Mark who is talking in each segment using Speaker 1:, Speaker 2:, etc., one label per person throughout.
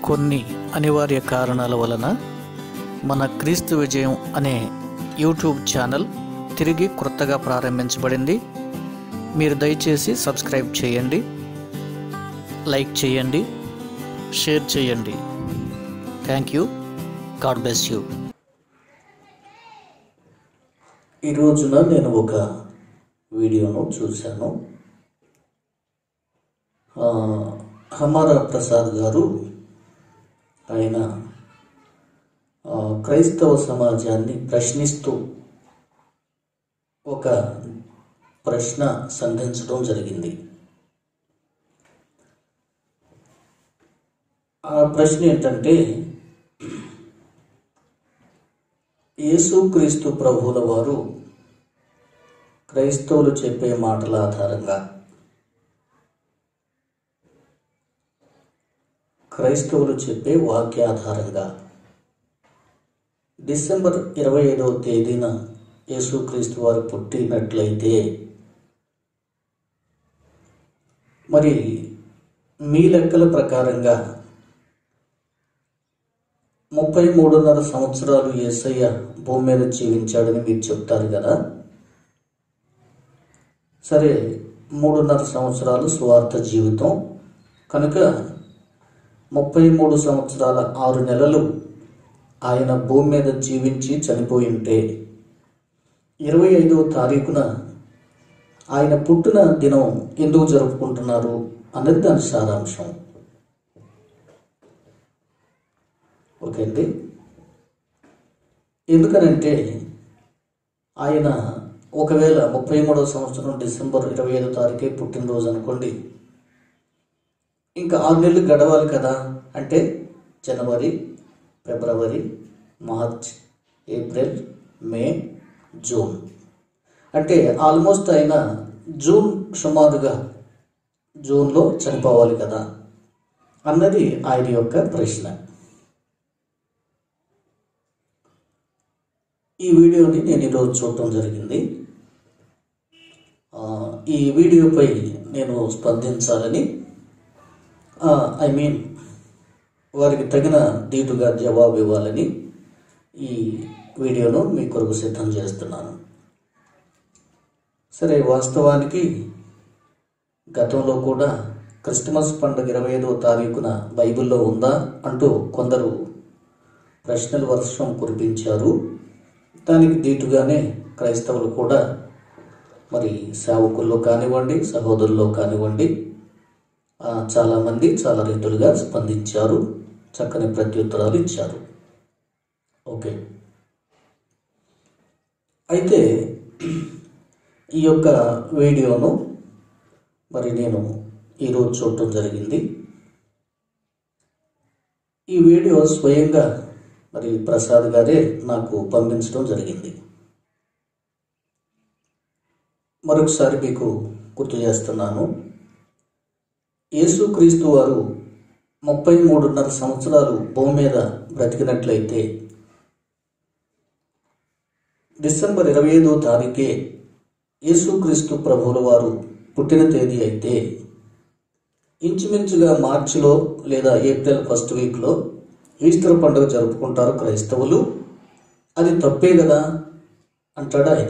Speaker 1: కొన్ని అనివార్య కారణాల వలన మన క్రీస్తు విజయం అనే యూట్యూబ్ ఛానల్ తిరిగి క్రొత్తగా ప్రారంభించబడింది మీరు దయచేసి సబ్స్క్రైబ్ చేయండి లైక్ చేయండి షేర్ చేయండి thank you God bless you
Speaker 2: ఈ రోజున నేను ఒక వీడియోను చూశాను ఆ, హమారా ప్రసాద్ గారు ఆయన ఆ, క్రైస్తవ సమాజాన్ని ప్రశ్నిస్తూ ఒక ప్రశ్న సంధించడం జరిగింది ఆ ప్రశ్న ఏంటంటే యేసుక్రీస్తు ప్రభువుల వారు క్రైస్తవులు చెప్పే మాటల ఆధారంగా క్రైస్తవులు చెప్పే వాక్యాధారంగా డిసెంబర్ ఇరవై ఐదవ తేదీన యేసుక్రీస్తు వారు పుట్టినట్లయితే మరి మీ లెక్కల ప్రకారంగా ముప్పై మూడున్నర సంవత్సరాలు యేసయ్య భూమి మీద జీవించాడని మీరు చెప్తారు కదా సరే మూడున్నర సంవత్సరాలు స్వార్థ జీవితం కనుక ముప్పై మూడు సంవత్సరాల ఆరు నెలలు ఆయన భూమి మీద జీవించి చనిపోయి ఉంటే ఇరవై ఐదవ తారీఖున ఆయన పుట్టిన దినం ఎందుకు జరుపుకుంటున్నారు అన్నది దాని సారాంశం ఓకే అండి ఎందుకనంటే ఆయన ఒకవేళ ముప్పై మూడవ సంవత్సరం డిసెంబర్ ఇరవై ఐదో తారీఖే పుట్టినరోజు అనుకోండి ఇంకా ఆరు నెలలు గడవాలి కదా అంటే జనవరి ఫిబ్రవరి మార్చ్ ఏప్రిల్ మే జూన్ అంటే ఆల్మోస్ట్ ఆయన జూన్ సుమారుగా జూన్లో చనిపోవాలి కదా అన్నది ఆయన యొక్క ప్రశ్న ఈ వీడియోని నేను ఈరోజు చూడటం జరిగింది ఆ, ఈ వీడియోపై నేను స్పందించాలని ఐ మీన్ వారికి తగిన ధీటుగా జవాబు ఇవ్వాలని ఈ వీడియోను మీ కొరకు సిద్ధం చేస్తున్నాను సరే వాస్తవానికి గతంలో కూడా క్రిస్మస్ పండుగ ఇరవై ఐదవ తారీఖున బైబిల్లో ఉందా అంటూ కొందరు ప్రశ్నలు వర్షం కురిపించారు దానికి దీటుగానే క్రైస్తవులు కూడా మరి సేవకుల్లో కానివ్వండి సహోదరుల్లో కానివ్వండి ఆ, చాలామంది చాలా రీతులుగా స్పందించారు చక్కని ప్రత్యుత్తరాలు ఇచ్చారు ఓకే అయితే ఈ యొక్క వీడియోను మరి నేను ఈరోజు చూడటం జరిగింది ఈ వీడియో స్వయంగా మరి ప్రసాద్ గారే నాకు పంపించడం జరిగింది మరొకసారి మీకు గుర్తు చేస్తున్నాను యేసుక్రీస్తు వారు ముప్పై మూడున్నర సంవత్సరాలు భూమి మీద బ్రతికినట్లయితే డిసెంబర్ ఇరవై ఐదో తారీఖే యేసుక్రీస్తు ప్రభువుల వారు పుట్టిన తేదీ అయితే ఇంచుమించుగా మార్చిలో లేదా ఏప్రిల్ ఫస్ట్ వీక్లో ఈస్టర్ పండుగ జరుపుకుంటారు క్రైస్తవులు అది తప్పే కదా అంటాడు ఆయన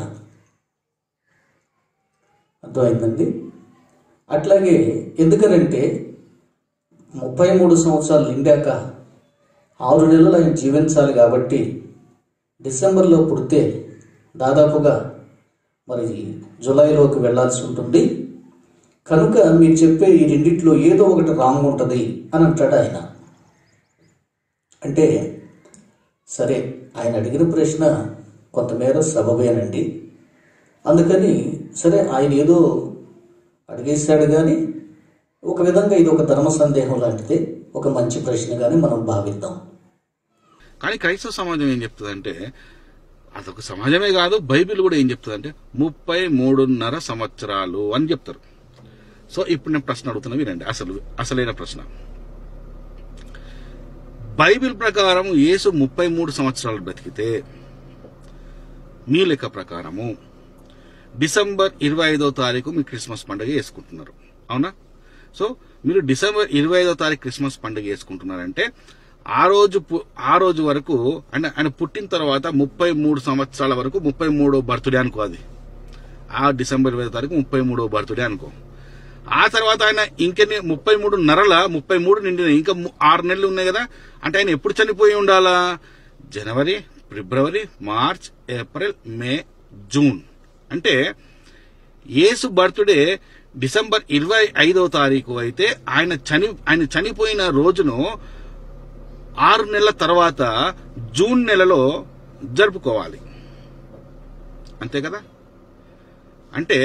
Speaker 2: అర్థమైందండి అట్లాగే ఎందుకనంటే ముప్పై మూడు సంవత్సరాలు నిండాక ఆరు నెలలు ఆయన జీవించాలి కాబట్టి డిసెంబర్లో పుడితే దాదాపుగా మరి జూలైలోకి వెళ్ళాల్సి ఉంటుంది కనుక మీరు చెప్పే ఈ రెండిట్లో ఏదో ఒకటి రాంగ్ ఉంటుంది అని అంటాడు ఆయన అంటే సరే ఆయన అడిగిన ప్రశ్న కొంతమేర సబబేనండి అందుకని సరే ఆయన ఏదో అడిగేశాడు కానీ ఒక విధంగా ఇది ఒక ధర్మ సందేహం లాంటిదే ఒక మంచి ప్రశ్నగానే మనం భావిద్దాం
Speaker 3: కానీ క్రైస్తవ సమాజం ఏం చెప్తుందంటే అదొక సమాజమే కాదు బైబిల్ కూడా ఏం చెప్తుందంటే ముప్పై మూడున్నర సంవత్సరాలు అని చెప్తారు సో ఇప్పుడు నేను ప్రశ్న అడుగుతున్నా వినండి అసలు అసలైన ప్రశ్న బైబిల్ ప్రకారం యేసు ముప్పై మూడు సంవత్సరాలు బ్రతికితే మీ లెక్క ప్రకారము డిసెంబర్ ఇరవై ఐదో తారీఖు మీ క్రిస్మస్ పండుగ చేసుకుంటున్నారు అవునా సో మీరు డిసెంబర్ ఇరవై ఐదో తారీఖు క్రిస్మస్ పండుగ చేసుకుంటున్నారంటే ఆ రోజు పు- ఆ రోజు వరకు అంటే ఆయన పుట్టిన తర్వాత ముప్పై మూడు సంవత్సరాల వరకు ముప్పై మూడో బర్త్డే అనుకో అది ఆ డిసెంబర్ ఇరవై తారీఖు ముప్పై మూడో బర్త్డే అనుకో ఆ తర్వాత ఆయన ఇంకెన్ని ముప్పై మూడు నరల ముప్పై మూడు నిండిన ఇంకా ము- ఆరు నెలలు ఉన్నాయి కదా అంటే ఆయన ఎప్పుడు చనిపోయి ఉండాలా జనవరి ఫిబ్రవరి మార్చ్ ఏప్రిల్ మే జూన్ అంటే యేసు బర్త్డే డిసెంబర్ ఇరవై ఐదవ తారీఖు అయితే ఆయన చని ఆయన చనిపోయిన రోజును ఆరు నెలల తర్వాత జూన్ నెలలో జరుపుకోవాలి అంతే కదా అంటే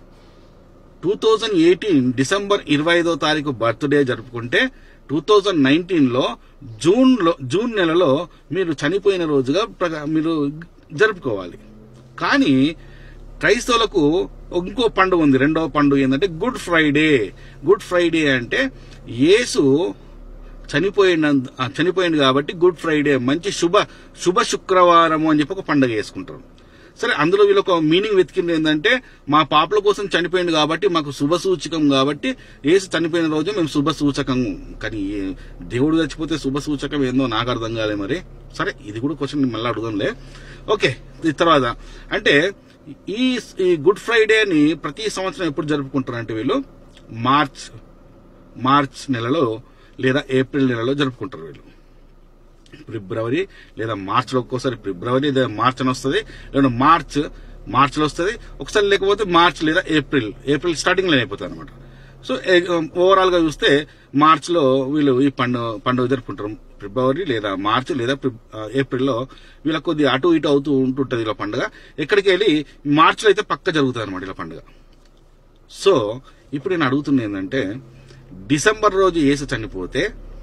Speaker 3: టూ థౌజండ్ ఎయిటీన్ డిసెంబర్ ఇరవై ఐదో తారీఖు బర్త్డే జరుపుకుంటే టూ థౌజండ్ నైన్టీన్లో జూన్లో జూన్ నెలలో మీరు చనిపోయిన రోజుగా ప్రక- మీరు జరుపుకోవాలి కానీ క్రైస్తవులకు ఇంకో పండుగ ఉంది రెండవ పండుగ ఏంటంటే గుడ్ ఫ్రైడే గుడ్ ఫ్రైడే అంటే యేసు చనిపోయిన ఆ, చనిపోయింది కాబట్టి గుడ్ ఫ్రైడే మంచి శుభ శుభ శుక్రవారం అని చెప్పి ఒక పండుగ చేసుకుంటారు సరే అందులో వీళ్ళు ఒక మీనింగ్ వెతికింది ఏంటంటే మా పాపల కోసం చనిపోయింది కాబట్టి మాకు శుభ సూచకం కాబట్టి ఏసు చనిపోయిన రోజు మేము శుభ సూచకం కానీ ఏ- దేవుడు చచ్చిపోతే శుభ సూచకం ఏందో నాకు అర్థం కాలే మరి సరే ఇది కూడా క్వశ్చన్ మళ్ళీ అడుగుదాంలే ఓకే ఈ తర్వాత అంటే ఈ ఈ గుడ్ ఫ్రైడేని ప్రతి సంవత్సరం ఎప్పుడు జరుపుకుంటారంటే వీళ్ళు మార్చ్ మార్చ్ నెలలో లేదా ఏప్రిల్ నెలలో జరుపుకుంటారు వీళ్ళు ఫిబ్రవరి లేదా మార్చిలో ఒక్కోసారి ఫిబ్రవరి లేదా మార్చ్ అని వస్తుంది లేదా మార్చ్ మార్చిలో వస్తుంది ఒకసారి లేకపోతే మార్చ్ లేదా ఏప్రిల్ ఏప్రిల్ స్టార్టింగ్ లో అయిపోతుంది అనమాట సో ఓవరాల్ గా చూస్తే మార్చ్ లో వీళ్ళు ఈ పండుగ పండుగ జరుపుకుంటారు ఫిబ్రవరి లేదా మార్చ్ లేదా ఫిబ్- ఆ, ఏప్రిల్లో వీళ్ళకి కొద్ది అటు ఇటు అవుతూ ఉంటుంటది ఇలా పండుగ ఎక్కడికి వెళ్ళి మార్చిలో అయితే పక్క జరుగుతుంది అనమాట ఇలా పండుగ సో ఇప్పుడు నేను అడుగుతున్నా ఏంటంటే డిసెంబర్ రోజు ఏసు చనిపోతే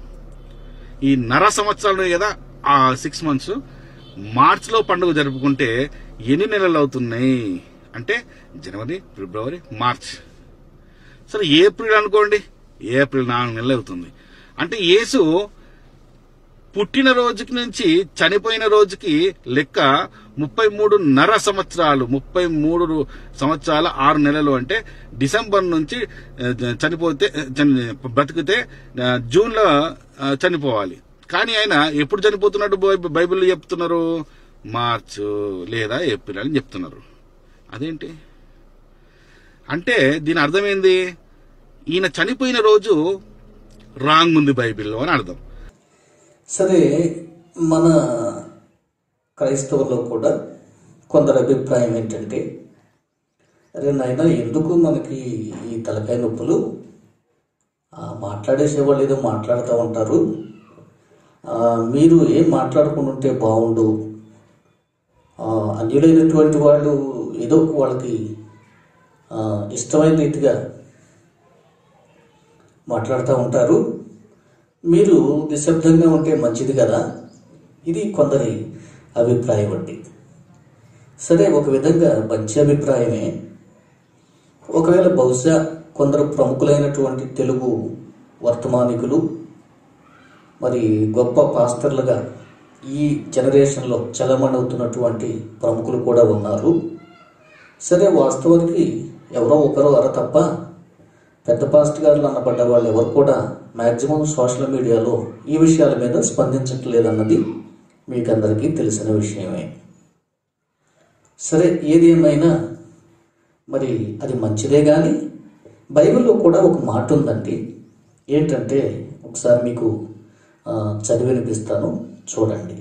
Speaker 3: ఈ నర సంవత్సరాలు ఉన్నాయి కదా ఆ సిక్స్ మంత్స్ మార్చ్ లో పండుగ జరుపుకుంటే ఎన్ని నెలలు అవుతున్నాయి అంటే జనవరి ఫిబ్రవరి మార్చ్ సరే ఏప్రిల్ అనుకోండి ఏప్రిల్ నాలుగు నెలలు అవుతుంది అంటే యేసు పుట్టిన రోజుకి నుంచి చనిపోయిన రోజుకి లెక్క ముప్పై మూడు నర సంవత్సరాలు ముప్పై మూడు సంవత్సరాల ఆరు నెలలు అంటే డిసెంబర్ నుంచి ఆ, చనిపోతే చని- బ్రతికితే ఆ, జూన్ లో ఆ, చనిపోవాలి కానీ ఆయన ఎప్పుడు చనిపోతున్నట్టు బై- బైబిల్లో చెప్తున్నారు మార్చ్ లేదా ఏప్రిల్ అని చెప్తున్నారు అదేంటి అంటే దీని అర్థం ఏంది ఈయన చనిపోయిన రోజు రాంగ్ ఉంది బైబిల్లో అని అర్థం
Speaker 2: సరే మన క్రైస్తవుల్లో కూడా కొందరు అభిప్రాయం ఏంటంటే అరే నాయన ఎందుకు మనకి ఈ తలకాయ నొప్పులు ఆ, మాట్లాడేసేవాళ్ళు ఏదో మాట్లాడుతూ ఉంటారు ఆ, మీరు ఏం మాట్లాడకుండా ఉంటే బాగుండు ఆ, అన్యులైనటువంటి వాళ్ళు ఏదో వాళ్ళకి ఆ, ఇష్టమైన రీతిగా మాట్లాడుతూ ఉంటారు మీరు నిశ్శబ్దంగా ఉంటే మంచిది కదా ఇది కొందరి అభిప్రాయం అండి సరే ఒక విధంగా మంచి అభిప్రాయమే ఒకవేళ బహుశా కొందరు ప్రముఖులైనటువంటి తెలుగు వర్తమానికులు మరి గొప్ప పాస్టర్లుగా ఈ జనరేషన్లో చలమణవుతున్నటువంటి ప్రముఖులు కూడా ఉన్నారు సరే వాస్తవానికి ఎవరో ఒకరో అర తప్ప పెద్ద పాస్ట్ గారులు అనబడ్డ వాళ్ళు ఎవరు కూడా మ్యాక్సిమం సోషల్ మీడియాలో ఈ విషయాల మీద స్పందించట్లేదన్నది మీకు అందరికీ తెలిసిన విషయమే సరే ఏది ఏమైనా మరి అది మంచిదే కానీ బైబిల్లో కూడా ఒక మాట ఉందండి ఏంటంటే ఒకసారి మీకు ఆ, చదివి వినిపిస్తాను చూడండి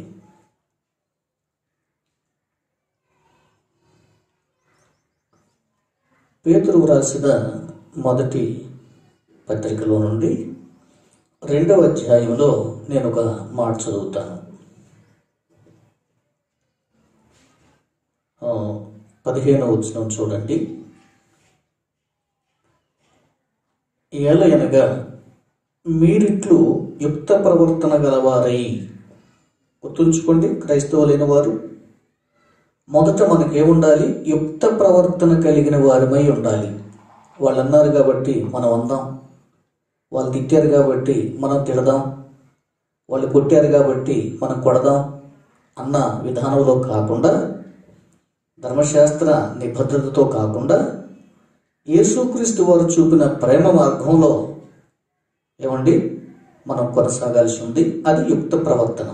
Speaker 2: పేతురు వ్రాసిన మొదటి పత్రికలో నుండి రెండవ అధ్యాయంలో నేను ఒక మాట చదువుతాను ఆ, పదిహేనవ వచనం చూడండి ఏలయనగా మీరిట్లు యుక్త ప్రవర్తన గలవారై గుర్తుంచుకోండి క్రైస్తవులైన వారు మొదట మనకేముండాలి యుక్త ప్రవర్తన కలిగిన వారమై ఉండాలి వాళ్ళు అన్నారు కాబట్టి మనం అందాం వాళ్ళు తిట్టారు కాబట్టి మనం తిడదాం వాళ్ళు కొట్టారు కాబట్టి మనం కొడదాం అన్న విధానంలో కాకుండా ధర్మశాస్త్ర నిబద్ధతతో కాకుండా యేసుక్రీస్తు వారు చూపిన ప్రేమ మార్గంలో ఏమండి మనం కొనసాగాల్సి ఉంది అది యుక్త ప్రవర్తన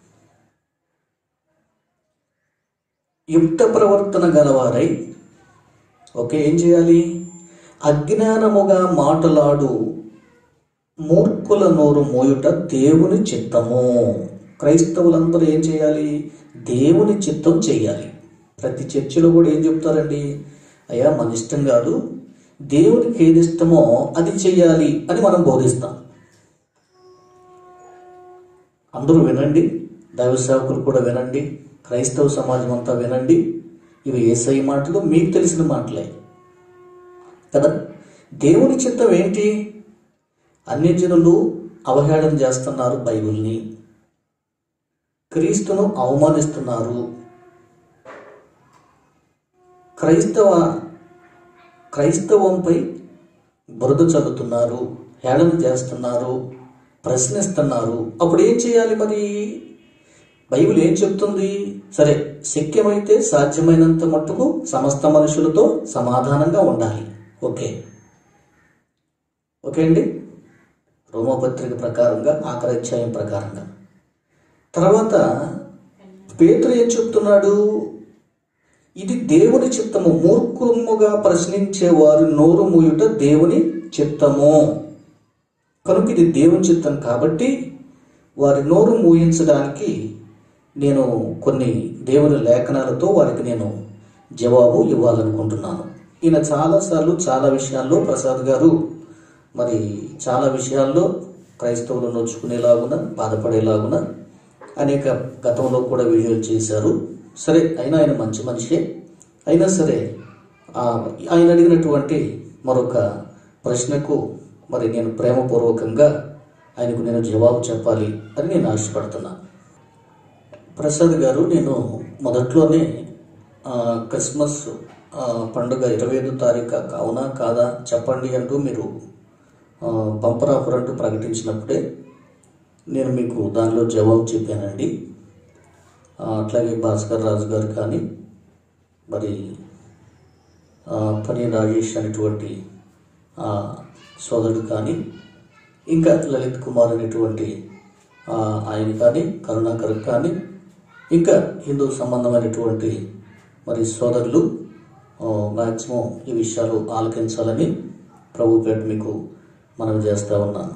Speaker 2: యుక్త ప్రవర్తన గలవారై ఓకే ఏం చేయాలి అజ్ఞానముగా మాటలాడు మూర్ఖుల నోరు మోయుట దేవుని చిత్తము క్రైస్తవులందరూ ఏం చేయాలి దేవుని చిత్తం చేయాలి ప్రతి చర్చిలో కూడా ఏం చెప్తారండి అయ్యా మన ఇష్టం కాదు దేవునికి ఏది ఇష్టమో అది చెయ్యాలి అని మనం బోధిస్తాం అందరూ వినండి దైవ సేవకులు కూడా వినండి క్రైస్తవ సమాజం అంతా వినండి ఇవి ఏసై మాటలు మీకు తెలిసిన మాటలే కదా దేవుని చిత్తం ఏంటి అన్ని జనులు అవహేళన చేస్తున్నారు బైబిల్ని క్రీస్తును అవమానిస్తున్నారు క్రైస్తవ క్రైస్తవంపై బురద చల్లుతున్నారు హేళన చేస్తున్నారు ప్రశ్నిస్తున్నారు అప్పుడు ఏం చేయాలి మరి బైబిల్ ఏం చెప్తుంది సరే శక్యమైతే సాధ్యమైనంత మట్టుకు సమస్త మనుషులతో సమాధానంగా ఉండాలి ఓకే ఓకే అండి రోమపత్రిక ప్రకారంగా ఆఖరి అధ్యాయం ప్రకారంగా తర్వాత పేతురు ఏం చెప్తున్నాడు ఇది దేవుని చిత్తము మూర్ఖముగా ప్రశ్నించే వారి నోరు మూయుట దేవుని చిత్తము కనుక ఇది దేవుని చిత్తం కాబట్టి వారి నోరు మూయించడానికి నేను కొన్ని దేవుని లేఖనాలతో వారికి నేను జవాబు ఇవ్వాలనుకుంటున్నాను ఈయన చాలాసార్లు చాలా విషయాల్లో ప్రసాద్ గారు మరి చాలా విషయాల్లో క్రైస్తవులు నొచ్చుకునేలాగున బాధపడేలాగున అనేక గతంలో కూడా వీడియోలు చేశారు సరే అయినా ఆయన మంచి మనిషే అయినా సరే ఆ, ఆయన అడిగినటువంటి మరొక ప్రశ్నకు మరి నేను ప్రేమపూర్వకంగా ఆయనకు నేను జవాబు చెప్పాలి అని నేను ఆశపడుతున్నా ప్రసాద్ గారు నేను మొదట్లోనే ఆ, క్రిస్మస్ ఆ, పండుగ ఇరవై ఐదో తారీఖు అవునా కాదా చెప్పండి అంటూ మీరు ఆ, బంపర్ ఆఫర్ అంటూ ప్రకటించినప్పుడే నేను మీకు దానిలో జవాబు చెప్పానండి ఆ, అట్లాగే భాస్కర్ రాజు గారు కానీ మరి ఆ, పని రాజేష్ అనేటువంటి ఆ, సోదరుడు కానీ ఇంకా లలిత్ కుమార్ అనేటువంటి ఆ, ఆయన కానీ కరుణాకర్ కానీ ఇంకా హిందూ సంబంధమైనటువంటి మరి సోదరులు మ్యాక్సిమం ఈ విషయాలు ఆలకించాలని ప్రభుపేట మీకు మనం చేస్తా ఉన్నాను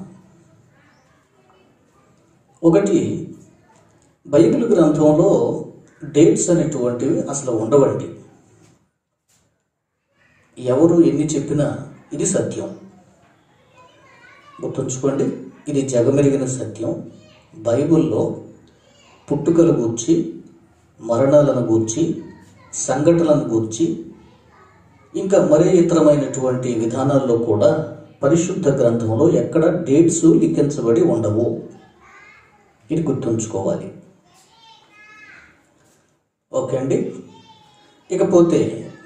Speaker 2: ఒకటి బైబిల్ గ్రంథంలో డేట్స్ అనేటువంటివి అసలు ఉండవండి ఎవరు ఎన్ని చెప్పినా ఇది సత్యం గుర్తుంచుకోండి ఇది జగమెరిగిన సత్యం బైబిల్లో పుట్టుకల గూర్చి మరణాలను గూర్చి సంఘటనలను గూర్చి ఇంకా మరే ఇతరమైనటువంటి విధానాల్లో కూడా పరిశుద్ధ గ్రంథంలో ఎక్కడ డేట్స్ లిఖించబడి ఉండవు ఇది గుర్తుంచుకోవాలి ఓకే అండి ఇకపోతే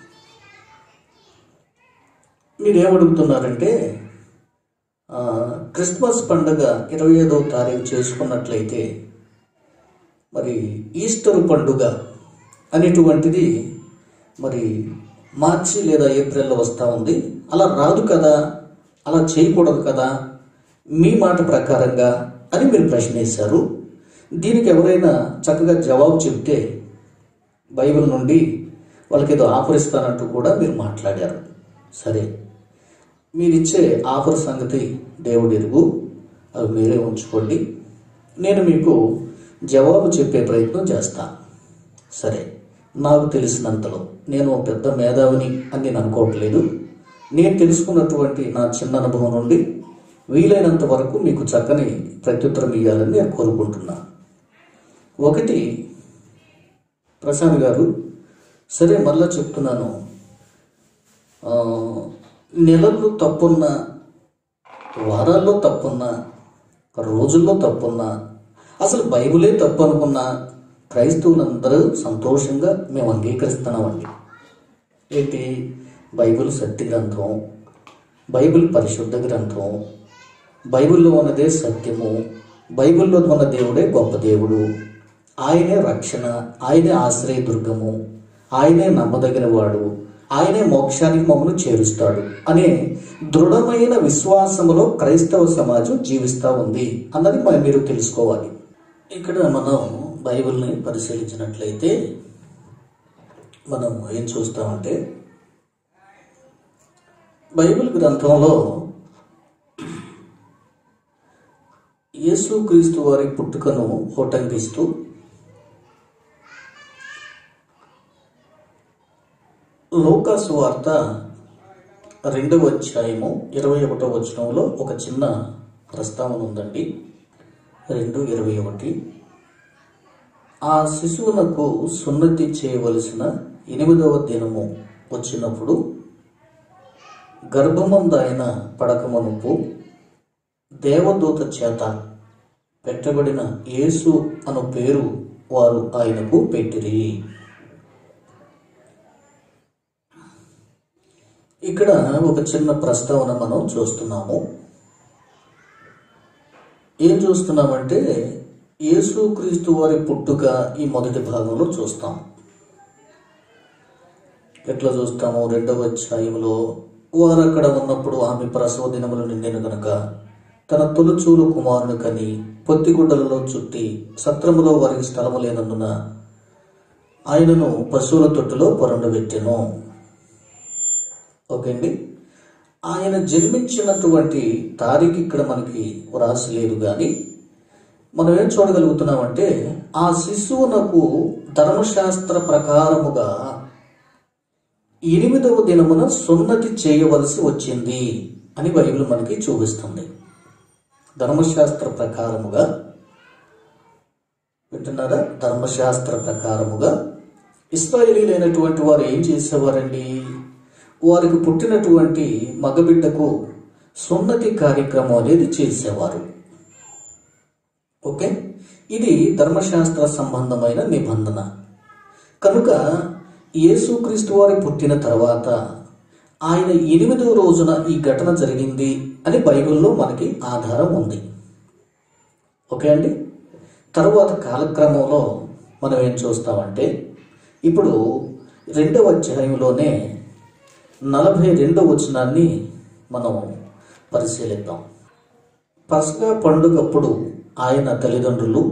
Speaker 2: మీరు ఏమడుగుతున్నారంటే ఆ, క్రిస్మస్ పండుగ ఇరవై ఐదవ తారీఖు చేసుకున్నట్లయితే మరి ఈస్టర్ పండుగ అనేటువంటిది మరి మార్చి లేదా ఏప్రిల్లో వస్తూ ఉంది అలా రాదు కదా అలా చేయకూడదు కదా మీ మాట ప్రకారంగా అని మీరు ప్రశ్న వేశారు దీనికి ఎవరైనా చక్కగా జవాబు చెప్తే బైబిల్ నుండి వాళ్ళకి ఏదో ఆఫర్ ఇస్తానంటూ కూడా మీరు మాట్లాడారు సరే మీరిచ్చే ఆఫర్ సంగతి దేవుడు ఎరుగు అవి మీరే ఉంచుకోండి నేను మీకు జవాబు చెప్పే ప్రయత్నం చేస్తాను సరే నాకు తెలిసినంతలో నేను ఓ పెద్ద మేధావిని అని నేను అనుకోవట్లేదు నేను తెలుసుకున్నటువంటి నా చిన్న అనుభవం నుండి వీలైనంత వరకు మీకు చక్కని ప్రత్యుత్తరం ఇవ్వాలని నేను కోరుకుంటున్నాను ఒకటి ప్రసాద్ గారు సరే మళ్ళా చెప్తున్నాను ఆ, నెలలు తప్పున్నా వారాల్లో తప్పున్నా రోజుల్లో తప్పున్నా అసలు బైబిలే తప్పు అనుకున్న క్రైస్తవులందరూ సంతోషంగా మేము అంగీకరిస్తున్నామండి ఏంటి బైబిల్ సత్య గ్రంథం బైబిల్ పరిశుద్ధ గ్రంథం బైబిల్లో ఉన్నదే సత్యము బైబిల్లో ఉన్న దేవుడే గొప్ప దేవుడు ఆయనే రక్షణ ఆయనే ఆశ్రయ దుర్గము ఆయనే నమ్మదగిన వాడు ఆయనే మోక్షానికి మమ్మల్ని చేరుస్తాడు అనే దృఢమైన విశ్వాసములో క్రైస్తవ సమాజం జీవిస్తూ ఉంది అన్నది మరి మీరు తెలుసుకోవాలి ఇక్కడ మనం బైబిల్ని పరిశీలించినట్లయితే మనం ఏం చూస్తామంటే బైబిల్ గ్రంథంలో యేసుక్రీస్తు వారి పుట్టుకను ఉటంకిస్తూ లోకాసు వార్త రెండవ అధ్యాయము ఇరవై ఒకటో వచనంలో ఒక చిన్న ప్రస్తావన ఉందండి రెండు ఇరవై ఒకటి ఆ శిశువునకు సున్నతి చేయవలసిన ఎనిమిదవ దినము వచ్చినప్పుడు గర్భమందు ఆయన పడకమనుపు దేవదూత చేత పెట్టబడిన యేసు అను పేరు వారు ఆయనకు పెట్టిరి ఇక్కడ ఒక చిన్న ప్రస్తావన మనం చూస్తున్నాము ఏం చూస్తున్నామంటే యేసుక్రీస్తు వారి పుట్టుక ఈ మొదటి భాగంలో చూస్తాం ఎట్లా చూస్తాము రెండవ అధ్యాయంలో వారు అక్కడ ఉన్నప్పుడు ఆమె ప్రసవ దినములు నిండిన గనుక తన తొలుచూలు కుమారుని కని పొత్తిగుడ్డలలో చుట్టి సత్రములో వారికి స్థలము లేనందున ఆయనను పశువుల తొట్టులో పొరండబెట్టెను ఓకే అండి ఆయన జన్మించినటువంటి తారీఖు ఇక్కడ మనకి వ్రాసి లేదు కానీ మనం ఏం చూడగలుగుతున్నామంటే ఆ శిశువునకు ధర్మశాస్త్ర ప్రకారముగా ఎనిమిదవ దినమున సున్నతి చేయవలసి వచ్చింది అని బైబిల్ మనకి చూపిస్తుంది ధర్మశాస్త్ర ప్రకారముగా వింటున్నారా ధర్మశాస్త్ర ప్రకారముగా ఇస్రాయేలీలైనటువంటి వారు ఏం చేసేవారండి వారికి పుట్టినటువంటి మగబిడ్డకు సున్నతి కార్యక్రమం అనేది చేసేవారు ఓకే ఇది ధర్మశాస్త్ర సంబంధమైన నిబంధన కనుక యేసుక్రీస్తు వారి పుట్టిన తర్వాత ఆయన ఎనిమిదవ రోజున ఈ ఘటన జరిగింది అని బైబిల్లో మనకి ఆధారం ఉంది ఓకే అండి తరువాత కాలక్రమంలో మనం ఏం చూస్తామంటే ఇప్పుడు రెండవ అధ్యాయంలోనే నలభై రెండవ వచనాన్ని మనం పరిశీలిద్దాం పసగా పండుగప్పుడు ఆయన తల్లిదండ్రులు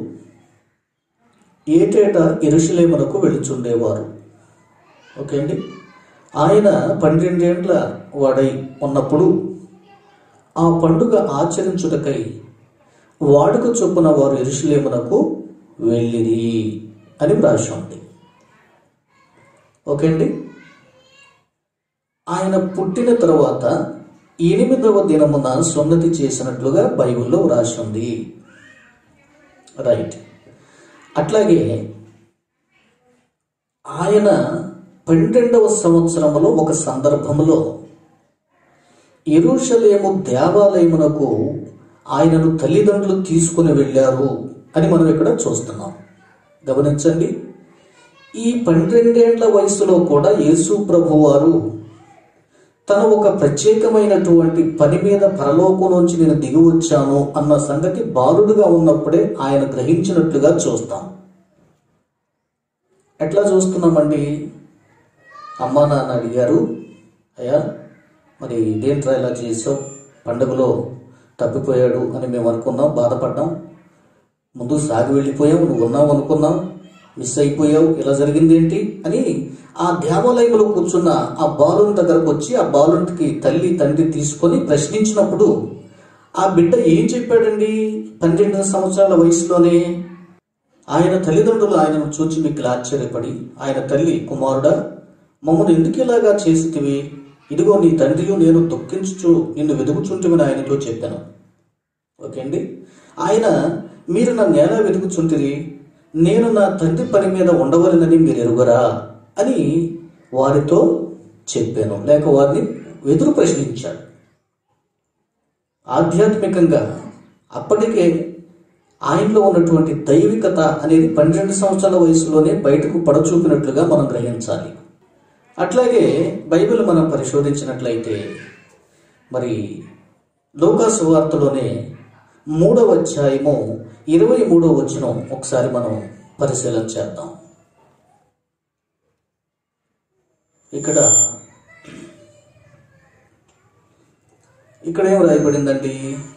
Speaker 2: ఏటేటా ఎరుషులేమునకు వెళుచుండేవారు ఓకే అండి ఆయన పన్నెండేండ్ల వాడై ఉన్నప్పుడు ఆ పండుగ ఆచరించుటకై వాడుక చొప్పున వారు ఎరుషులేమునకు వెళ్ళిరి అని వ్రాసి ఉంది ఓకే అండి ఆయన పుట్టిన తరువాత ఎనిమిదవ దినమున సున్నతి చేసినట్లుగా బైబిల్లో వ్రాసి ఉంది రైట్ అట్లాగే ఆయన పన్నెండవ సంవత్సరములో ఒక సందర్భంలో ఎరుషలేము దేవాలయమునకు ఆయనను తల్లిదండ్రులు తీసుకుని వెళ్ళారు అని మనం ఇక్కడ చూస్తున్నాం గమనించండి ఈ పన్నెండేండ్ల వయసులో కూడా యేసు ప్రభు వారు తను ఒక ప్రత్యేకమైనటువంటి పని మీద పరలోకం నుంచి నేను దిగి వచ్చాను అన్న సంగతి బాలుడుగా ఉన్నప్పుడే ఆయన గ్రహించినట్లుగా చూస్తాం ఎట్లా చూస్తున్నామండి అమ్మా నాన్న అడిగారు అయ్యా మరి ఇదేంట్రా ఇలా చేసావు పండుగలో తప్పిపోయాడు అని మేము అనుకున్నాం బాధపడ్డాం ముందు సాగి వెళ్ళిపోయావు నువ్వు ఉన్నావు అనుకున్నాం మిస్ అయిపోయావు ఇలా జరిగింది ఏంటి అని ఆ దేవాలయంలో కూర్చున్న ఆ బాలుని దగ్గరకు వచ్చి ఆ బాలునికి తల్లి తండ్రి తీసుకొని ప్రశ్నించినప్పుడు ఆ బిడ్డ ఏం చెప్పాడండి పన్నెండు సంవత్సరాల వయసులోనే ఆయన తల్లిదండ్రులు ఆయనను చూచి మిక్కిలి ఆశ్చర్యపడి ఆయన తల్లి కుమారుడా మమ్మల్ని ఎందుకు ఇలాగా చేసితివి ఇదిగో నీ తండ్రియు నేను దుఃఖించుచు నిన్ను వెతుకుచుంటిమని ఆయనతో చెప్పాను ఓకే అండి ఆయన మీరు నన్ను ఎలా వెతుకుచుంటిరి నేను నా తండ్రి పని మీద ఉండవలనని మీరు ఎరుగరా అని వారితో చెప్పాను లేక వారిని ఎదురు ప్రశ్నించాడు ఆధ్యాత్మికంగా అప్పటికే ఆయనలో ఉన్నటువంటి దైవికత అనేది పన్నెండు సంవత్సరాల వయసులోనే బయటకు పడచూపినట్లుగా మనం గ్రహించాలి అట్లాగే బైబిల్ మనం పరిశోధించినట్లయితే మరి లోకాసు వార్తలోనే మూడవ అధ్యాయము ఇరవై మూడవ వచనం ఒకసారి మనం పరిశీలన చేద్దాం ఇక్కడ ఇక్కడ ఏం రాయబడిందండి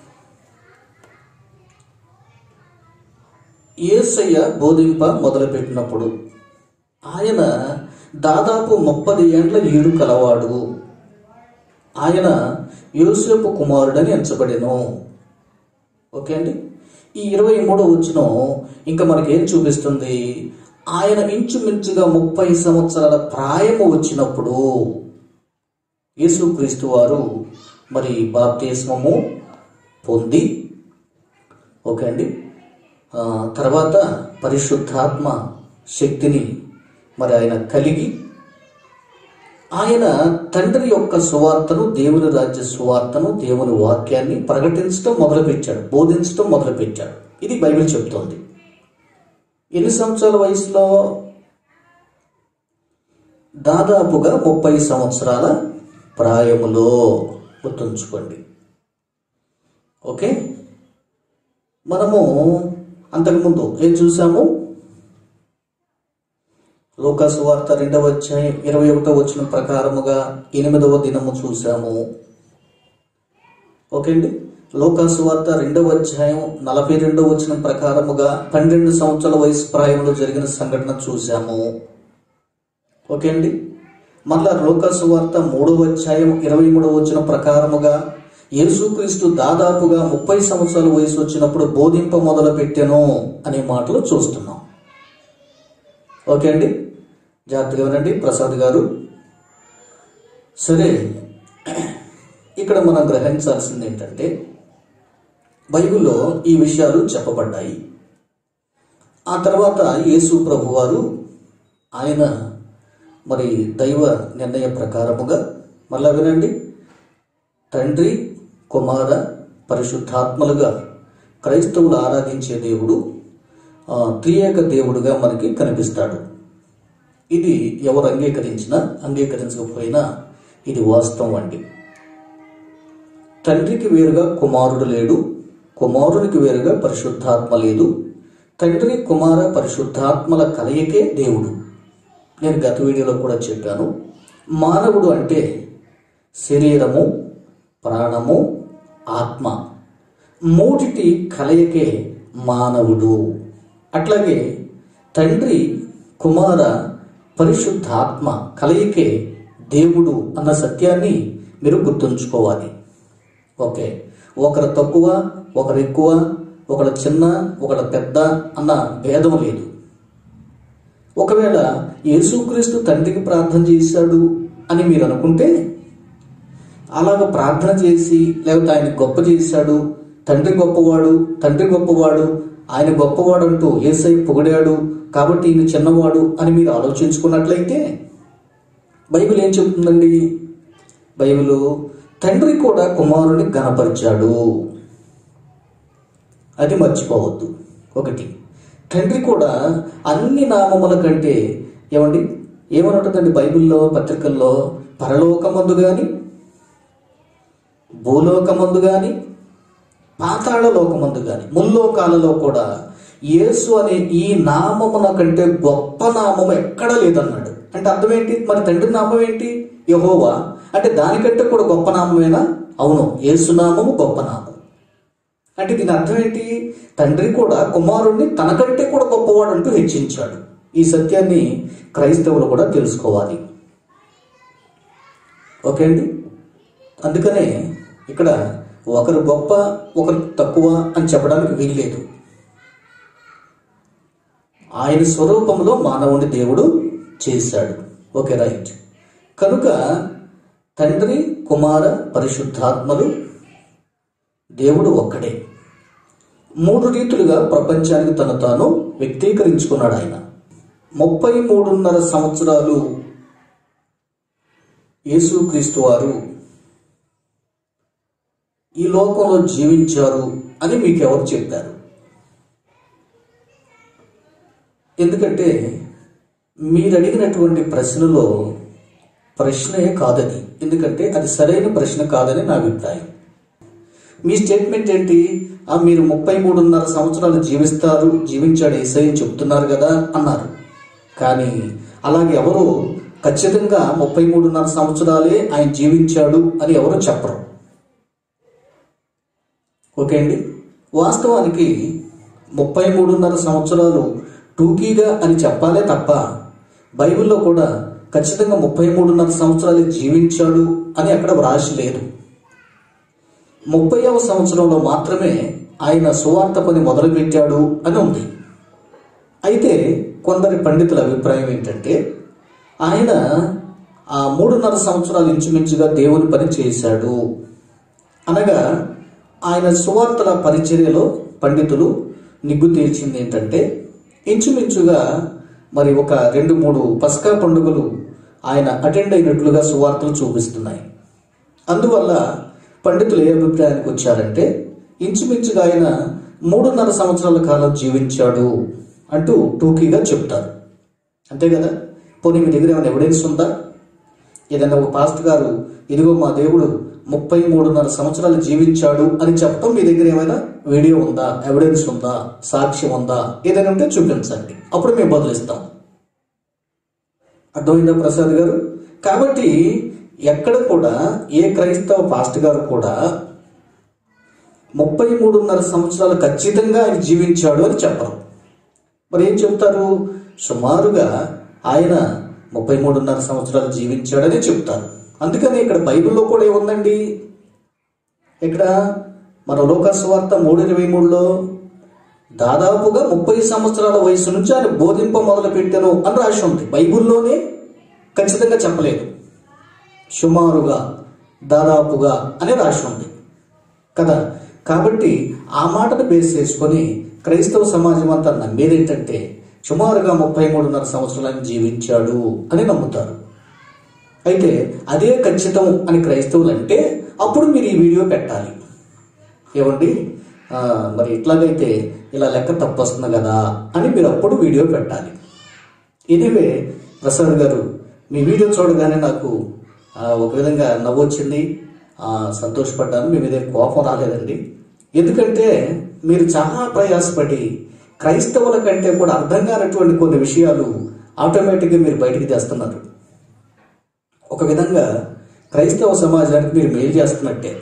Speaker 2: ఏసయ్య బోధింప మొదలుపెట్టినప్పుడు ఆయన దాదాపు ముప్పది ఏండ్ల ఈడు కలవాడు ఆయన యోసేపు కుమారుడని ఎంచబడెను ఓకే అండి ఈ ఇరవై మూడో వచ్చిన ఇంకా మనకేం చూపిస్తుంది ఆయన ఇంచుమించుగా ముప్పై సంవత్సరాల ప్రాయము వచ్చినప్పుడు యేసుక్రీస్తు వారు మరి బాప్తిస్మము పొంది ఓకే అండి ఆ, తర్వాత పరిశుద్ధాత్మ శక్తిని మరి ఆయన కలిగి ఆయన తండ్రి యొక్క సువార్తను దేవుని రాజ్య సువార్తను దేవుని వాక్యాన్ని ప్రకటించడం మొదలుపెట్టాడు బోధించడం మొదలుపెట్టాడు ఇది బైబిల్ చెప్తోంది ఎన్ని సంవత్సరాల వయసులో దాదాపుగా ముప్పై సంవత్సరాల ప్రాయములో గుర్తుంచుకోండి ఓకే మనము అంతకుముందు ఏం చూసాము లోకాసు వార్త రెండవ అధ్యాయం ఇరవై ఒకటో వచ్చిన ప్రకారముగా ఎనిమిదవ దినము చూసాము ఓకే అండి లోకాసు వార్త రెండవ అధ్యాయం నలభై రెండవ వచ్చిన ప్రకారముగా పన్నెండు సంవత్సరాల వయసు ప్రాయంలో జరిగిన సంఘటన చూసాము ఓకే అండి మళ్ళా లోకాసు వార్త మూడవ అధ్యాయం ఇరవై మూడవ వచ్చిన ప్రకారముగా యేసుక్రీస్తు దాదాపుగా ముప్పై సంవత్సరాల వయసు వచ్చినప్పుడు బోధింప మొదలు పెట్టాను అనే మాటలు చూస్తున్నాం ఓకే అండి జాగ్రత్తగా వినండి ప్రసాద్ గారు సరే ఇక్కడ మనం గ్రహించాల్సింది ఏంటంటే బైబిల్లో ఈ విషయాలు చెప్పబడ్డాయి ఆ తర్వాత యేసు ప్రభు వారు ఆయన మరి దైవ నిర్ణయ ప్రకారముగా మళ్ళా వినండి తండ్రి కుమార పరిశుద్ధాత్మలుగా క్రైస్తవులు ఆరాధించే దేవుడు ఆ, త్రియేక దేవుడుగా మనకి కనిపిస్తాడు ఇది ఎవరు అంగీకరించినా అంగీకరించకపోయినా ఇది వాస్తవం అండి తండ్రికి వేరుగా కుమారుడు లేడు కుమారునికి వేరుగా పరిశుద్ధాత్మ లేదు తండ్రి కుమార పరిశుద్ధాత్మల కలయికే దేవుడు నేను గత వీడియోలో కూడా చెప్పాను మానవుడు అంటే శరీరము ప్రాణము ఆత్మ మూడిటి కలయికే మానవుడు అట్లాగే తండ్రి కుమార పరిశుద్ధాత్మ కలయికే దేవుడు అన్న సత్యాన్ని మీరు గుర్తుంచుకోవాలి ఓకే ఒకరు తక్కువ ఒకరు ఎక్కువ ఒకడు చిన్న ఒకడు పెద్ద అన్న భేదం లేదు ఒకవేళ యేసుక్రీస్తు తండ్రికి ప్రార్థన చేశాడు అని మీరు అనుకుంటే అలాగ ప్రార్థన చేసి లేకపోతే ఆయన గొప్ప చేశాడు తండ్రి గొప్పవాడు తండ్రి గొప్పవాడు ఆయన గొప్పవాడు అంటూ ఏసై పొగిడాడు కాబట్టి ఈయన చిన్నవాడు అని మీరు ఆలోచించుకున్నట్లయితే బైబిల్ ఏం చెప్తుందండి బైబిల్ తండ్రి కూడా కుమారుని గణపరిచాడు అది మర్చిపోవద్దు ఒకటి తండ్రి కూడా అన్ని నామముల కంటే ఏమండి ఏమని ఉంటుందండి బైబిల్లో పత్రికల్లో పరలోకమందు కానీ భూలోకమందు కానీ పాతాళ లోకమందు కానీ ముల్లోకాలలో కూడా యేసు అనే ఈ నామమున కంటే గొప్ప నామం ఎక్కడా లేదన్నాడు అంటే అర్థం ఏంటి మరి తండ్రి నామం ఏంటి యహోవా అంటే దానికంటే కూడా గొప్ప నామమేనా అవును యేసునామము గొప్ప నామం అంటే దీని అర్థం ఏంటి తండ్రి కూడా కుమారుణ్ణి తనకంటే కూడా గొప్పవాడు అంటూ హెచ్చించాడు ఈ సత్యాన్ని క్రైస్తవులు కూడా తెలుసుకోవాలి ఓకే అండి అందుకనే ఇక్కడ ఒకరు గొప్ప ఒకరు తక్కువ అని చెప్పడానికి వీల్లేదు ఆయన స్వరూపంలో మానవుని దేవుడు చేశాడు ఓకే రైట్ కనుక తండ్రి కుమార పరిశుద్ధాత్మలు దేవుడు ఒక్కడే మూడు రీతులుగా ప్రపంచానికి తను తాను వ్యక్తీకరించుకున్నాడు ఆయన ముప్పై మూడున్నర సంవత్సరాలు యేసుక్రీస్తు వారు ఈ లోకంలో జీవించారు అని మీకు ఎవరు చెప్పారు ఎందుకంటే మీరు అడిగినటువంటి ప్రశ్నలో ప్రశ్నే కాదది ఎందుకంటే అది సరైన ప్రశ్న కాదని నా అభిప్రాయం మీ స్టేట్మెంట్ ఏంటి ఆ మీరు ముప్పై మూడున్నర సంవత్సరాలు జీవిస్తారు జీవించాడు ఏసై అని చెప్తున్నారు కదా అన్నారు కానీ అలాగే ఎవరు ఖచ్చితంగా ముప్పై మూడున్నర సంవత్సరాలే ఆయన జీవించాడు అని ఎవరు చెప్పరు ఓకే అండి వాస్తవానికి ముప్పై మూడున్నర సంవత్సరాలు టూకీగా అని చెప్పాలే తప్ప బైబిల్లో కూడా ఖచ్చితంగా ముప్పై మూడున్నర సంవత్సరాలు జీవించాడు అని అక్కడ వ్రాసి లేదు ముప్పైవ సంవత్సరంలో మాత్రమే ఆయన సువార్త పని మొదలుపెట్టాడు అని ఉంది అయితే కొందరి పండితుల అభిప్రాయం ఏంటంటే ఆయన ఆ మూడున్నర సంవత్సరాలు ఇంచుమించుగా దేవుని పని చేశాడు అనగా ఆయన సువార్తల పరిచర్యలో పండితులు నిగ్గు తేల్చింది ఏంటంటే ఇంచుమించుగా మరి ఒక రెండు మూడు పస్కా పండుగలు ఆయన అటెండ్ అయినట్లుగా సువార్తలు చూపిస్తున్నాయి అందువల్ల పండితులు ఏ అభిప్రాయానికి వచ్చారంటే ఇంచుమించుగా ఆయన మూడున్నర సంవత్సరాల కాలం జీవించాడు అంటూ టూకీగా చెప్తారు అంతే కదా పోనీ మీ దగ్గర ఏమైనా ఎవిడెన్స్ ఉందా ఏదైనా ఒక పాస్ట్ గారు ఇదిగో మా దేవుడు ముప్పై మూడున్నర సంవత్సరాలు జీవించాడు అని చెప్పడం మీ దగ్గర ఏమైనా వీడియో ఉందా ఎవిడెన్స్ ఉందా సాక్ష్యం ఉందా ఏదైనా ఉంటే చూపించండి అప్పుడు మేము బదులిస్తాం అర్థమైందా ప్రసాద్ గారు కాబట్టి ఎక్కడ కూడా ఏ క్రైస్తవ పాస్ట్ గారు కూడా ముప్పై మూడున్నర సంవత్సరాలు ఖచ్చితంగా ఆయన జీవించాడు అని చెప్పరు మరి ఏం చెప్తారు సుమారుగా ఆయన ముప్పై మూడున్నర సంవత్సరాలు జీవించాడని చెప్తారు అందుకని ఇక్కడ బైబిల్లో కూడా ఏముందండి ఇక్కడ మన లోకస్వార్త మూడు ఇరవై మూడులో దాదాపుగా ముప్పై సంవత్సరాల వయసు నుంచి ఆయన బోధింప మొదలు పెట్టాను అని రాసి ఉంది బైబిల్లోనే ఖచ్చితంగా చెప్పలేదు సుమారుగా దాదాపుగా అని రాసి ఉంది కదా కాబట్టి ఆ మాటను బేస్ చేసుకొని క్రైస్తవ సమాజం అంతా నమ్మేదేంటంటే సుమారుగా ముప్పై మూడున్నర సంవత్సరాలను జీవించాడు అని నమ్ముతారు అయితే అదే ఖచ్చితం అని క్రైస్తవులు అంటే అప్పుడు మీరు ఈ వీడియో పెట్టాలి ఏమండి ఆ, మరి ఇట్లాగైతే ఇలా లెక్క తప్పొస్తుంది కదా అని మీరు అప్పుడు వీడియో పెట్టాలి ఎనివే ప్రసాద్ గారు మీ వీడియో చూడగానే నాకు ఆ, ఒక విధంగా నవ్వొచ్చింది ఆ, సంతోషపడ్డాను మీ మీద ఏం కోపం రాలేదండి ఎందుకంటే మీరు చాలా ప్రయాసపడి క్రైస్తవుల కంటే కూడా అర్థం కానటువంటి కొన్ని విషయాలు ఆటోమేటిక్గా మీరు బయటికి తెస్తున్నారు ఒక విధంగా క్రైస్తవ సమాజానికి మీరు మేలు చేస్తున్నట్టే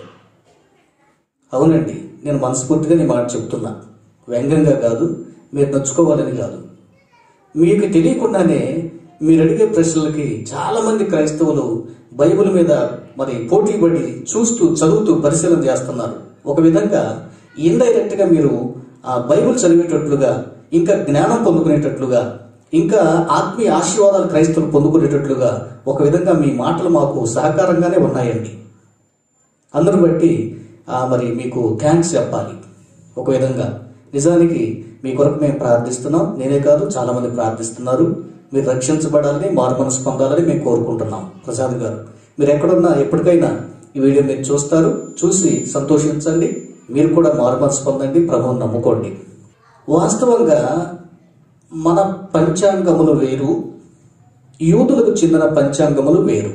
Speaker 2: అవునండి నేను మనస్ఫూర్తిగా నీ మాట చెప్తున్నా వ్యంగ్యంగా కాదు మీరు నచ్చుకోవాలని కాదు మీకు తెలియకుండానే మీరు అడిగే ప్రశ్నలకి చాలా మంది క్రైస్తవులు బైబిల్ మీద మరి పోటీ పడి చూస్తూ చదువుతూ పరిశీలన చేస్తున్నారు ఒక విధంగా ఇండైరెక్ట్ గా మీరు ఆ బైబిల్ చదివేటట్లుగా ఇంకా జ్ఞానం పొందుకునేటట్లుగా ఇంకా ఆత్మీయ ఆశీర్వాదాలు క్రైస్తవులు పొందుకునేటట్లుగా ఒక విధంగా మీ మాటలు మాకు సహకారంగానే ఉన్నాయండి అందరూ బట్టి ఆ, మరి మీకు థ్యాంక్స్ చెప్పాలి ఒక విధంగా నిజానికి మీ కొరకు మేము ప్రార్థిస్తున్నాం నేనే కాదు చాలా మంది ప్రార్థిస్తున్నారు మీరు రక్షించబడాలని మారు మనసు పొందాలని మేము కోరుకుంటున్నాం ప్రసాద్ గారు మీరు ఎక్కడున్నా ఎప్పటికైనా ఈ వీడియో మీరు చూస్తారు చూసి సంతోషించండి మీరు కూడా మారు మనసు పొందండి ప్రభువుని నమ్ముకోండి వాస్తవంగా మన పంచాంగములు వేరు యూదులకు చెందిన పంచాంగములు వేరు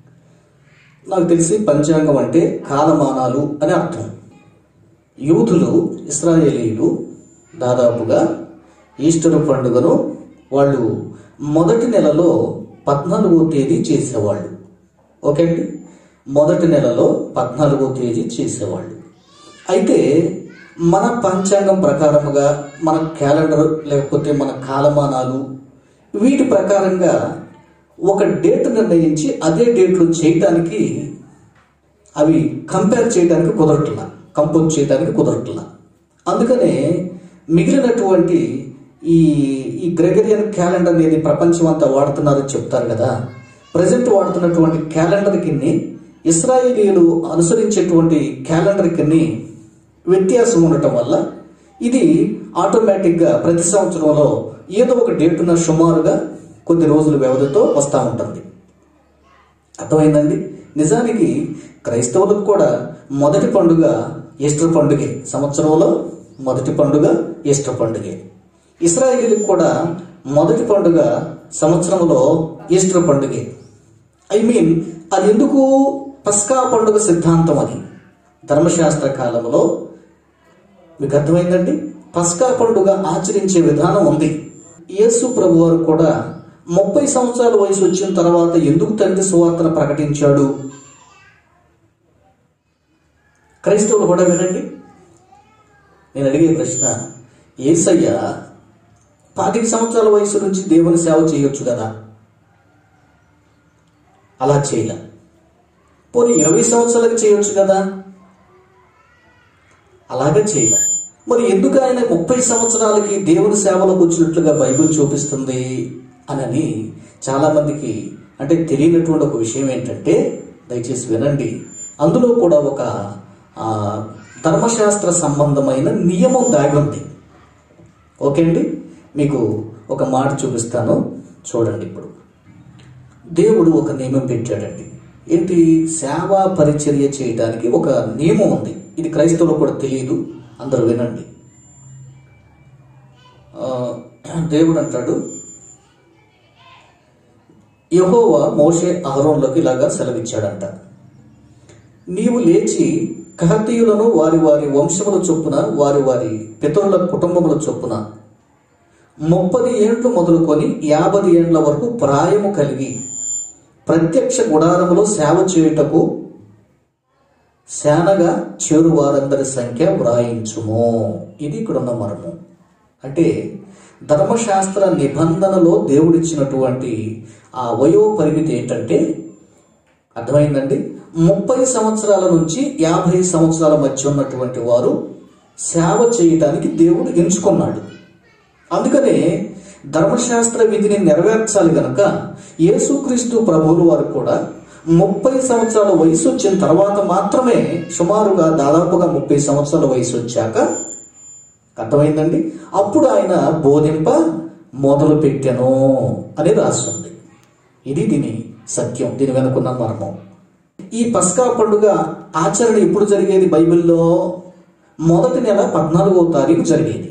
Speaker 2: నాకు తెలిసి పంచాంగం అంటే కాలమానాలు అని అర్థం యూదులు ఇస్రాయేలీలు దాదాపుగా ఈస్టర్ పండుగను వాళ్ళు మొదటి నెలలో పద్నాలుగో తేదీ చేసేవాళ్ళు ఓకే అండి మొదటి నెలలో పద్నాలుగో తేదీ చేసేవాళ్ళు అయితే మన పంచాంగం ప్రకారముగా మన క్యాలెండర్ లేకపోతే మన కాలమానాలు వీటి ప్రకారంగా ఒక డేట్ నిర్ణయించి అదే డేట్లో చేయటానికి అవి కంపేర్ చేయడానికి కుదరట్లా కంపోజ్ చేయడానికి కుదరట్లా అందుకనే మిగిలినటువంటి ఈ ఈ గ్రెగరియన్ క్యాలెండర్ అనేది ప్రపంచం అంతా వాడుతున్నారని చెప్తారు కదా ప్రజెంట్ వాడుతున్నటువంటి క్యాలెండర్ కిన్ని ఇస్రాయేలీలు అనుసరించేటువంటి క్యాలెండర్ కిన్ని వ్యత్యాసం ఉండటం వల్ల ఇది ఆటోమేటిక్గా ప్రతి సంవత్సరంలో ఏదో ఒక డేటున సుమారుగా కొద్ది రోజుల వ్యవధితో వస్తూ ఉంటుంది అర్థమైందండి నిజానికి క్రైస్తవులకు కూడా మొదటి పండుగ ఈస్టర్ పండుగే సంవత్సరంలో మొదటి పండుగ ఈస్టర్ పండుగే ఇస్రాయేలీలకు కూడా మొదటి పండుగ సంవత్సరంలో ఈస్టర్ పండుగే ఐ మీన్ అది ఎందుకు పస్కా పండుగ సిద్ధాంతం అది ధర్మశాస్త్ర కాలంలో మీకు అర్థమైందండి పస్కా పండుగ ఆచరించే విధానం ఉంది యేసు ప్రభు వారు కూడా ముప్పై సంవత్సరాల వయసు వచ్చిన తర్వాత ఎందుకు తండ్రి సువార్తను ప్రకటించాడు క్రైస్తవులు కూడా వినండి నేను అడిగే ప్రశ్న ఏసయ్య పాతిక సంవత్సరాల వయసు నుంచి దేవుని సేవ చేయొచ్చు కదా అలా చేయలే పోనీ ఇరవై సంవత్సరాలకు చేయొచ్చు కదా అలాగే చేయలే మరి ఎందుకు ఆయన ముప్పై సంవత్సరాలకి దేవుని సేవలోకి వచ్చినట్లుగా బైబిల్ చూపిస్తుంది అనని చాలామందికి అంటే తెలియనటువంటి ఒక విషయం ఏంటంటే దయచేసి వినండి అందులో కూడా ఒక ఆ, ధర్మశాస్త్ర సంబంధమైన నియమం దాగి ఉంది ఓకే అండి మీకు ఒక మాట చూపిస్తాను చూడండి ఇప్పుడు దేవుడు ఒక నియమం పెట్టాడండి ఏంటి సేవా పరిచర్య చేయడానికి ఒక నియమం ఉంది ఇది క్రైస్తవులకు కూడా తెలియదు అందరూ వినండి ఆ, దేవుడు అంటాడు యహోవా మోషే అహరోన్లోకి ఇలాగా సెలవిచ్చాడంట నీవు లేచి కహతీయులను వారి వారి వంశముల చొప్పున వారి వారి పితరుల కుటుంబముల చొప్పున ముప్పది ఏండ్లు మొదలుకొని యాభై ఏండ్ల వరకు ప్రాయము కలిగి ప్రత్యక్ష గుడారములో సేవ చేయుటకు శానగా చేరు వారందరి సంఖ్య వ్రాయించుము ఇది ఇక్కడ ఉన్న మర్మం అంటే ధర్మశాస్త్ర నిబంధనలో దేవుడిచ్చినటువంటి ఆ వయో పరిమితి ఏంటంటే అర్థమైందండి ముప్పై సంవత్సరాల నుంచి యాభై సంవత్సరాల మధ్య ఉన్నటువంటి వారు సేవ చేయటానికి దేవుడు ఎంచుకున్నాడు అందుకనే ధర్మశాస్త్ర విధిని నెరవేర్చాలి గనక యేసుక్రీస్తు ప్రభువులు వారు కూడా ముప్పై సంవత్సరాల వయసు వచ్చిన తర్వాత మాత్రమే సుమారుగా దాదాపుగా ముప్పై సంవత్సరాల వయసు వచ్చాక అర్థమైందండి అప్పుడు ఆయన బోధింప మొదలు పెట్టెను అని రాస్తుంది ఇది దీని సత్యం దీని వెనుకున్న మర్మం ఈ పస్కా పండుగ ఆచరణ ఎప్పుడు జరిగేది బైబిల్లో మొదటి నెల పద్నాలుగవ తారీఖు జరిగేది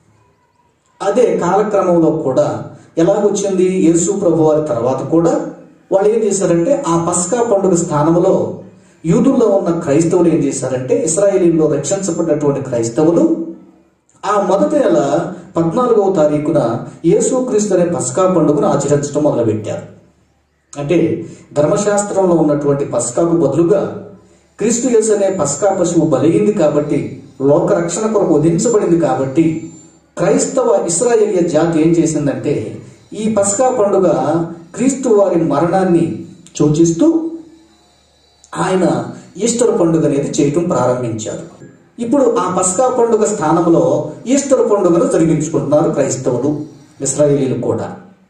Speaker 2: అదే కాలక్రమంలో కూడా ఎలాగొచ్చింది యేసు ప్రభు వారి తర్వాత కూడా వాళ్ళు ఏం చేశారంటే ఆ పస్కా పండుగ స్థానంలో యూదుల్లో ఉన్న క్రైస్తవులు ఏం చేశారంటే ఇస్రాయేలీల్లో రక్షించబడినటువంటి క్రైస్తవులు ఆ మొదటి నెల పద్నాలుగవ తారీఖున యేసుక్రీస్తు అనే పస్కా పండుగను ఆచరించడం మొదలుపెట్టారు అంటే ధర్మశాస్త్రంలో ఉన్నటువంటి పస్కాకు బదులుగా క్రీస్తు యేసు అనే పస్కా పశువు బలైంది కాబట్టి లోక రక్షణ కొరకు వధించబడింది కాబట్టి క్రైస్తవ ఇస్రాయేలియ జాతి ఏం చేసిందంటే ఈ పస్కా పండుగ క్రీస్తు వారి మరణాన్ని సూచిస్తూ ఆయన ఈస్టర్ పండుగ అనేది చేయటం ప్రారంభించారు ఇప్పుడు ఆ పస్కా పండుగ స్థానంలో ఈస్టర్ పండుగను జరిగించుకుంటున్నారు క్రైస్తవులు ఇస్రాయేలీలు కూడా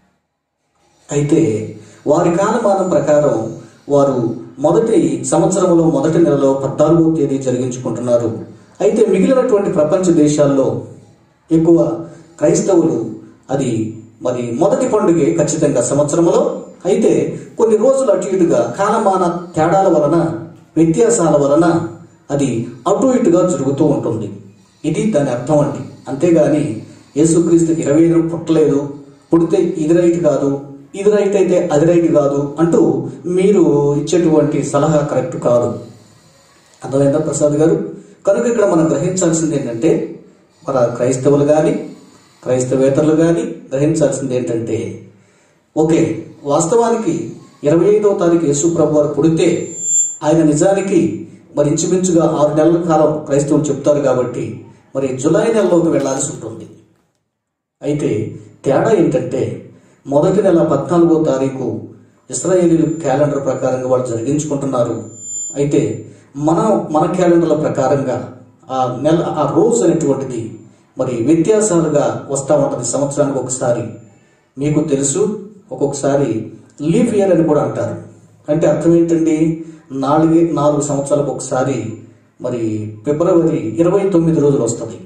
Speaker 2: అయితే వారి కాలమానం ప్రకారం వారు మొదటి సంవత్సరంలో మొదటి నెలలో పద్నాలుగో తేదీ జరిగించుకుంటున్నారు అయితే మిగిలినటువంటి ప్రపంచ దేశాల్లో ఎక్కువ క్రైస్తవులు అది మరి మొదటి పండుగే ఖచ్చితంగా సంవత్సరంలో అయితే కొన్ని రోజులు అటు ఇటుగా కాలమాన తేడాల వలన వ్యత్యాసాల వలన అది అటు ఇటుగా జరుగుతూ ఉంటుంది ఇది దాని అర్థం అండి అంతేగాని యేసుక్రీస్తుకి ఇరవై ఐదు పుట్టలేదు పుడితే ఇది రైట్ కాదు ఇది రైట్ అయితే అది రైట్ కాదు అంటూ మీరు ఇచ్చేటువంటి సలహా కరెక్ట్ కాదు అర్థమైందా ప్రసాద్ గారు కనుక ఇక్కడ మనం గ్రహించాల్సింది ఏంటంటే మన క్రైస్తవులు కానీ క్రైస్తవేతరులు కానీ గ్రహించాల్సింది ఏంటంటే ఓకే వాస్తవానికి ఇరవై ఐదవ తారీఖు యేసు ప్రభు వారు పుడితే ఆయన నిజానికి మరి ఇంచుమించుగా ఆరు నెలల కాలం క్రైస్తవులు చెప్తారు కాబట్టి మరి జులై నెలలోకి వెళ్లాల్సి ఉంటుంది అయితే తేడా ఏంటంటే మొదటి నెల పద్నాలుగో తారీఖు ఇస్రాయేలీలు క్యాలెండర్ ప్రకారంగా వాళ్ళు జరిగించుకుంటున్నారు అయితే మన మన క్యాలెండర్ల ప్రకారంగా ఆ నెల ఆ రోజు అనేటువంటిది మరి వ్యత్యాసాలుగా వస్తూ ఉంటుంది సంవత్సరానికి ఒకసారి మీకు తెలుసు ఒక్కొక్కసారి లీఫ్ ఇయర్ అని కూడా అంటారు అంటే అర్థం ఏంటండి నాలుగే నాలుగు సంవత్సరాలకు ఒకసారి మరి ఫిబ్రవరి ఇరవై తొమ్మిది రోజులు వస్తుంది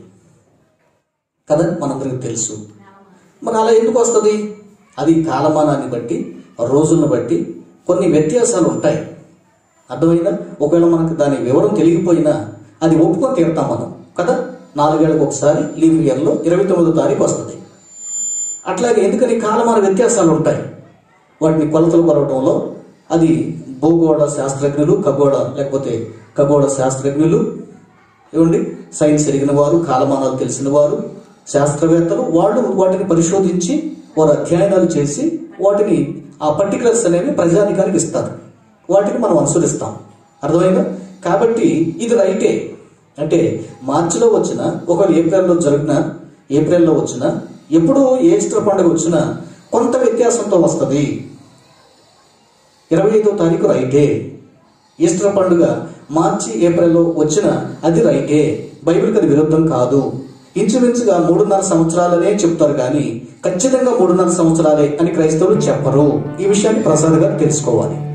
Speaker 2: కదా మనందరికీ తెలుసు మరి అలా ఎందుకు వస్తుంది అది కాలమానాన్ని బట్టి రోజులను బట్టి కొన్ని వ్యత్యాసాలు ఉంటాయి అర్థమైందా ఒకవేళ మనకు దాని వివరం తెలియకపోయినా అది ఒప్పుకొని తీరుతాం మనం కదా నాలుగేళ్లకు ఒకసారి లీవ్ ఇయర్లో ఇరవై తొమ్మిదో తారీఖు వస్తుంది అట్లాగే ఎందుకని కాలమాన వ్యత్యాసాలు ఉంటాయి వాటిని కొలతలు కొలవటంలో అది భూగోళ శాస్త్రజ్ఞులు ఖగోళ లేకపోతే ఖగోళ శాస్త్రజ్ఞులు ఏమండి సైన్స్ ఎరిగిన వారు కాలమానాలు తెలిసిన వారు శాస్త్రవేత్తలు వాళ్ళు వాటిని పరిశోధించి వారు అధ్యయనాలు చేసి వాటిని ఆ పర్టికులర్స్ అనేవి ప్రజానికానికి ఇస్తారు వాటిని మనం అనుసరిస్తాం అర్థమైందా కాబట్టి ఇది రైటే అంటే మార్చిలో వచ్చిన ఒకవేళ ఏప్రిల్లో జరిగిన ఏప్రిల్లో వచ్చిన ఎప్పుడు ఏ ఈస్టర్ పండుగ వచ్చినా కొంత వ్యత్యాసంతో వస్తుంది ఇరవై ఐదో తారీఖు రైటే ఈస్టర్ పండుగ మార్చి ఏప్రిల్లో వచ్చిన అది రైటే బైబిల్కి అది విరుద్ధం కాదు ఇంచుమించుగా మూడున్నర సంవత్సరాలనే చెప్తారు కానీ ఖచ్చితంగా మూడున్నర సంవత్సరాలే అని క్రైస్తవులు చెప్పరు ఈ విషయాన్ని ప్రసాద్ గారు తెలుసుకోవాలి